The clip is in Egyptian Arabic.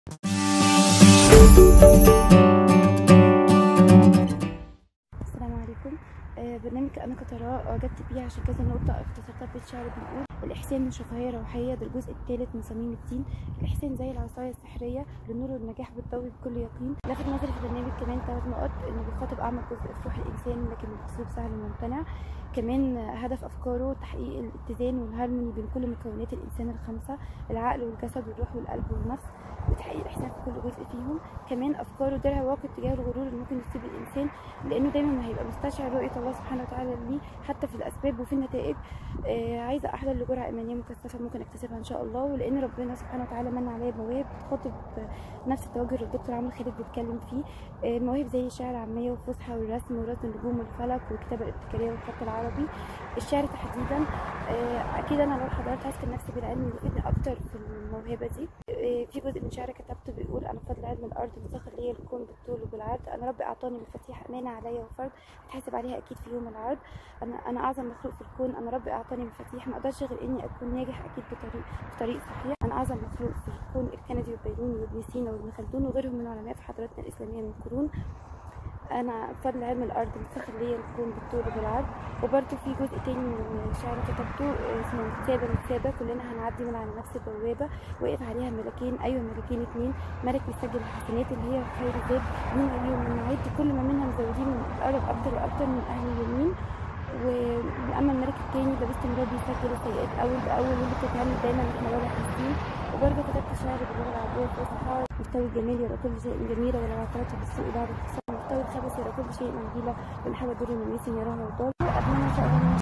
السلام عليكم آه، برنامج أنا كتراء أعجبت بيه عشان كذا نقطة اختصرتها في بيت شعر بنقول الإحسان من شفهية روحية ده الجزء الثالث من صميم الدين الإحسان زي العصاية السحرية للنور والنجاح بالضوء بكل يقين لفت نظري في البرنامج كمان ثلاث نقط إنه بيخاطب أعمق جزء في روح الإنسان لكن بأسلوب سهل وممتنع كمان هدف أفكاره تحقيق الاتزان والهارموني بين كل مكونات الإنسان الخمسة العقل والجسد والروح والقلب والنفس وتحقيق الإحسان في كل جزء فيهم كمان أفكاره درع واقع تجاه الغرور اللي ممكن يصيب الإنسان لأنه دايما هيبقى مستشعر رؤية الله سبحانه وتعالى ليه حتى في الأسباب وفي النتائج آه عايزة أحلى لجرعة إيمانية مكثفة ممكن أكتسبها إن شاء الله ولأن ربنا سبحانه وتعالى من عليا بمواهب بتخاطب نفس التوجه اللي الدكتور عمرو خالد بيتكلم فيه آه مواهب زي الشعر العامية والفصحى والرسم ورسم النجوم والفلك والكتابة الابتكارية والخط العربي الشعر تحديدا آه أكيد أنا لو حضرت هسكن نفسي بالعلم اللي يفيدني أكتر في الموهبة دي آه في جزء من شعر كتبته بيقول أنا بفضل علم الأرض مسخر ليا الكون بالطول وبالعرض أنا ربي أعطاني مفاتيح أمانة عليا وفرض بتحاسب عليها أكيد في يوم العرض أنا أنا أعظم مخلوق في الكون أنا ربي أعطاني مفاتيح ما أقدرش غير إني أكون ناجح أكيد بطريق بطريق صحيح أنا أعظم مخلوق في الكون الكندي والبيروني وابن سينا وابن خلدون وغيرهم من علماء في حضارتنا الإسلامية من قرون انا بفضل علم الارض مسخر ليا الكون بالطول وبالعرض وبرده في جزء تاني من شعر كتبته اسمه متسابة متسابة كلنا هنعدي من على نفس البوابة وقف عليها ملكين ايوه ملكين اتنين ملك بيسجل الحسنات اللي هي خير زاد مين اليوم من نوعية كل ما منها مزودين بنتقرب اكتر واكتر من اهل اليمين واما الملك التاني ده باستمرار بيسجل السيئات اول باول واللي بتتعمل دايما احنا ولا حاسين وبرضه كتبت شعر باللغه العربيه الفصحى مستوي الجمال يرى كل شيء جميله ولو اعترضت بالسوء بعد الحساب مستوي الخبث يرى كل شيء منجيله والحوى دور من يراها وضال اتمنى ان شاء الله